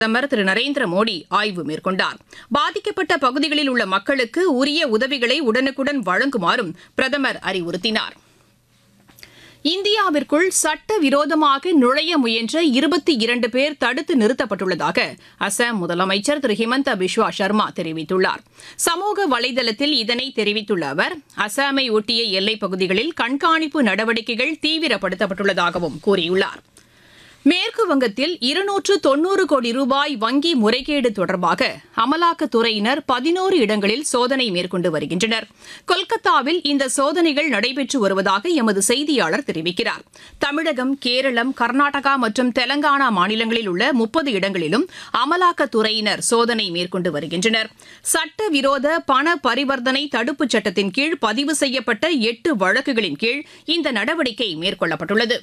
பிரதமர் திரு நரேந்திர மோடி ஆய்வு மேற்கொண்டார் பாதிக்கப்பட்ட பகுதிகளில் உள்ள மக்களுக்கு உரிய உதவிகளை உடனுக்குடன் வழங்குமாறும் பிரதமர் அறிவுறுத்தினார் இந்தியாவிற்குள் சட்டவிரோதமாக நுழைய முயன்ற இருபத்தி இரண்டு பேர் தடுத்து நிறுத்தப்பட்டுள்ளதாக அசாம் முதலமைச்சர் திரு ஹிமந்த பிஸ்வா சர்மா தெரிவித்துள்ளார் சமூக வலைதளத்தில் இதனை தெரிவித்துள்ள அவர் அசாமை ஒட்டிய எல்லைப் பகுதிகளில் கண்காணிப்பு நடவடிக்கைகள் தீவிரப்படுத்தப்பட்டுள்ளதாகவும் கூறியுள்ளார் மேற்கு வங்கத்தில் இருநூற்று தொன்னூறு கோடி ரூபாய் வங்கி முறைகேடு தொடர்பாக அமலாக்கத்துறையினர் பதினோரு இடங்களில் சோதனை மேற்கொண்டு வருகின்றனர் கொல்கத்தாவில் இந்த சோதனைகள் நடைபெற்று வருவதாக எமது செய்தியாளர் தெரிவிக்கிறார் தமிழகம் கேரளம் கர்நாடகா மற்றும் தெலங்கானா மாநிலங்களில் உள்ள முப்பது இடங்களிலும் அமலாக்கத்துறையினர் சோதனை மேற்கொண்டு வருகின்றனர் சட்டவிரோத பண பரிவர்த்தனை தடுப்புச் சட்டத்தின் கீழ் பதிவு செய்யப்பட்ட எட்டு வழக்குகளின் கீழ் இந்த நடவடிக்கை மேற்கொள்ளப்பட்டுள்ளது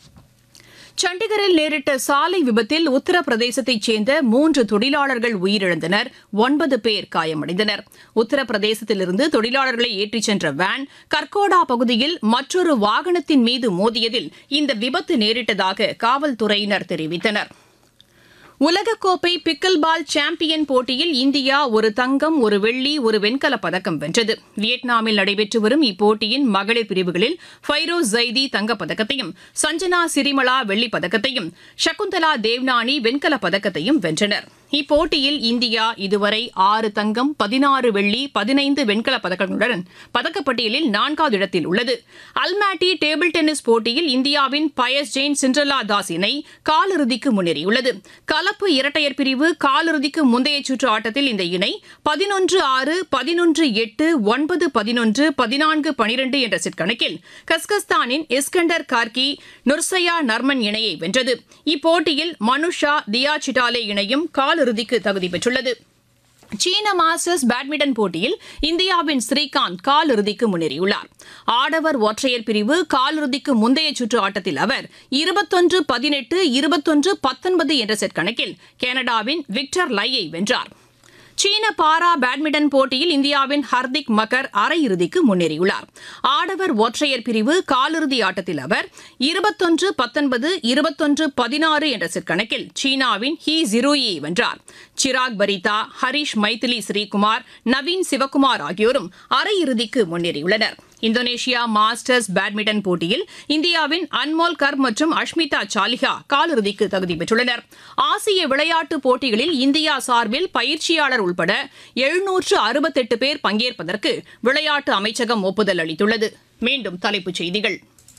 சண்டிகரில் நேரிட்ட சாலை விபத்தில் உத்தரப்பிரதேசத்தைச் சேர்ந்த மூன்று தொழிலாளர்கள் உயிரிழந்தனர் ஒன்பது பேர் காயமடைந்தனர் உத்தரப்பிரதேசத்திலிருந்து தொழிலாளர்களை ஏற்றிச் சென்ற வேன் கர்கோடா பகுதியில் மற்றொரு வாகனத்தின் மீது மோதியதில் இந்த விபத்து நேரிட்டதாக காவல்துறையினர் தெரிவித்தனர் உலகக்கோப்பை பிக்கில் பால் சாம்பியன் போட்டியில் இந்தியா ஒரு தங்கம் ஒரு வெள்ளி ஒரு வெண்கலப் பதக்கம் வென்றது வியட்நாமில் நடைபெற்று வரும் இப்போட்டியின் மகளிர் பிரிவுகளில் ஃபைரோஸ் ஜைதி தங்கப்பதக்கத்தையும் சஞ்சனா சிரிமலா வெள்ளிப் பதக்கத்தையும் சகுந்தலா தேவ்னானி வெண்கலப் பதக்கத்தையும் வென்றனர் இப்போட்டியில் இந்தியா இதுவரை ஆறு தங்கம் பதினாறு வெள்ளி பதினைந்து வெண்கலப் பதக்கங்களுடன் பதக்கப்பட்டியலில் நான்காவது இடத்தில் உள்ளது அல்மாட்டி டேபிள் டென்னிஸ் போட்டியில் இந்தியாவின் பயஸ் ஜெயின் சிண்ட்ரலா தாஸ் இணை காலிறுதிக்கு முன்னேறியுள்ளது கலப்பு இரட்டையர் பிரிவு காலிறுதிக்கு முந்தைய சுற்று ஆட்டத்தில் இந்த இணை பதினொன்று ஆறு பதினொன்று எட்டு ஒன்பது பதினொன்று பதினான்கு பனிரெண்டு என்ற செட் கணக்கில் கஸ்கஸ்தானின் இஸ்கண்டர் கார்கி நுர்சயா நர்மன் இணையை வென்றது இப்போட்டியில் மனுஷா தியா சிட்டாலே இணையும் காலிறுதிக்கு தகுதி பெற்றுள்ளது சீன மாஸ்டர்ஸ் பேட்மிண்டன் போட்டியில் இந்தியாவின் ஸ்ரீகாந்த் காலிறுதிக்கு முன்னேறியுள்ளார் ஆடவர் ஒற்றையர் பிரிவு காலிறுதிக்கு முந்தைய சுற்று ஆட்டத்தில் அவர் இருபத்தொன்று பதினெட்டு இருபத்தொன்று பத்தொன்பது என்ற செட் கணக்கில் கனடாவின் விக்டர் லையை வென்றார் சீன பாரா பேட்மிண்டன் போட்டியில் இந்தியாவின் ஹர்திக் மக்கர் அரையிறுதிக்கு முன்னேறியுள்ளார் ஆடவர் ஒற்றையர் பிரிவு காலிறுதி ஆட்டத்தில் அவர் இருபத்தொன்று பத்தொன்பது இருபத்தொன்று பதினாறு என்ற செட் கணக்கில் சீனாவின் ஹி ஜிரோயை வென்றார் சிராக் பரிதா ஹரிஷ் மைதிலி ஸ்ரீகுமார் நவீன் சிவகுமார் ஆகியோரும் அரையிறுதிக்கு முன்னேறியுள்ளனர் இந்தோனேஷியா மாஸ்டர்ஸ் பேட்மிண்டன் போட்டியில் இந்தியாவின் அன்மோல் கர் மற்றும் அஷ்மிதா சாலிஹா காலிறுதிக்கு தகுதி பெற்றுள்ளனர் ஆசிய விளையாட்டுப் போட்டிகளில் இந்தியா சார்பில் பயிற்சியாளர் உள்பட எழுநூற்று அறுபத்தெட்டு பேர் பங்கேற்பதற்கு விளையாட்டு அமைச்சகம் ஒப்புதல் அளித்துள்ளது மீண்டும் தலைப்புச் செய்திகள்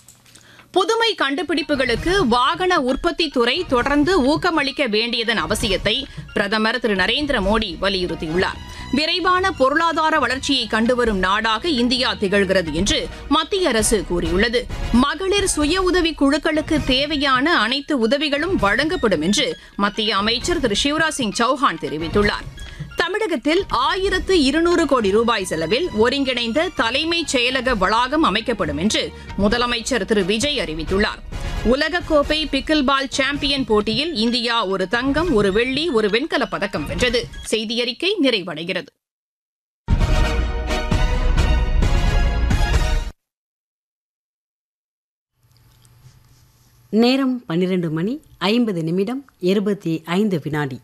புதுமை கண்டுபிடிப்புகளுக்கு வாகன உற்பத்தி துறை தொடர்ந்து ஊக்கமளிக்க வேண்டியதன் அவசியத்தை பிரதமர் திரு நரேந்திர மோடி வலியுறுத்தியுள்ளார் விரைவான பொருளாதார வளர்ச்சியை கண்டுவரும் நாடாக இந்தியா திகழ்கிறது என்று மத்திய அரசு கூறியுள்ளது மகளிர் சுய உதவி குழுக்களுக்கு தேவையான அனைத்து உதவிகளும் வழங்கப்படும் என்று மத்திய அமைச்சர் திரு சிவராஜ் சிங் சௌஹான் தெரிவித்துள்ளார் தமிழகத்தில் ஆயிரத்து இருநூறு கோடி ரூபாய் செலவில் ஒருங்கிணைந்த தலைமைச் செயலக வளாகம் அமைக்கப்படும் என்று முதலமைச்சர் திரு விஜய் அறிவித்துள்ளார் உலகக்கோப்பை பிக்கில் பால் சாம்பியன் போட்டியில் இந்தியா ஒரு தங்கம் ஒரு வெள்ளி ஒரு வெண்கலப் பதக்கம் வென்றது செய்தியறிக்கை நிறைவடைகிறது நேரம் பன்னிரண்டு மணி ஐம்பது நிமிடம் இருபத்தி ஐந்து வினாடி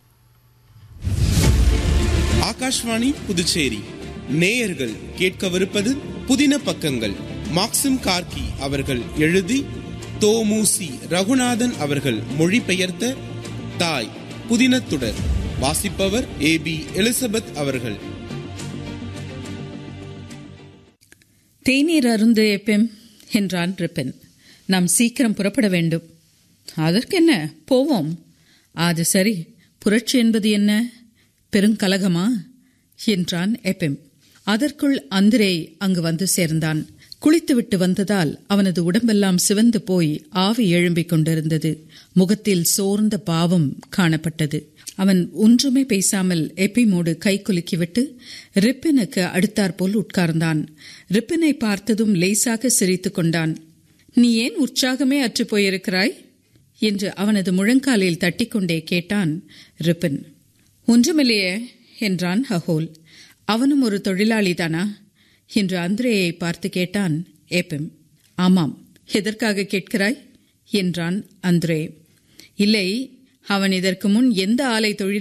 ஆகாஷ்வாணி புதுச்சேரி நேயர்கள் கேட்கவிருப்பது புதின பக்கங்கள் மாக்சிம் கார்கி அவர்கள் எழுதி தோமுசி ரகுநாதன் அவர்கள் மொழிபெயர்த்த தாய் புதினத்துடர் வாசிப்பவர் ஏ பி எலிசபெத் அவர்கள் தேநீர் அருந்து எப்பெம் என்றான் ரிப்பன் நாம் சீக்கிரம் புறப்பட வேண்டும் அதற்கென்ன போவோம் அது சரி புரட்சி என்பது என்ன பெருங்கலகமா என்றான் எப்பெம் அதற்குள் அந்திரே அங்கு வந்து சேர்ந்தான் குளித்துவிட்டு வந்ததால் அவனது உடம்பெல்லாம் சிவந்து போய் ஆவி எழும்பிக் கொண்டிருந்தது முகத்தில் சோர்ந்த பாவம் காணப்பட்டது அவன் ஒன்றுமே பேசாமல் எப்பிமோடு கை குலுக்கிவிட்டு ரிப்பினுக்கு அடுத்தாற்போல் உட்கார்ந்தான் ரிப்பினை பார்த்ததும் லேசாக சிரித்துக் கொண்டான் நீ ஏன் உற்சாகமே அற்று போயிருக்கிறாய் என்று அவனது முழங்காலில் தட்டிக்கொண்டே கேட்டான் ரிப்பின் ஒன்றுமில்லையே என்றான் ஹஹோல் அவனும் ஒரு தொழிலாளிதானா என்று அந்திரேயை பார்த்து கேட்டான் ஏப்பெம் ஆமாம் எதற்காக கேட்கிறாய் என்றான் அந்திரே இல்லை அவன் இதற்கு முன் எந்த ஆலை தொழில்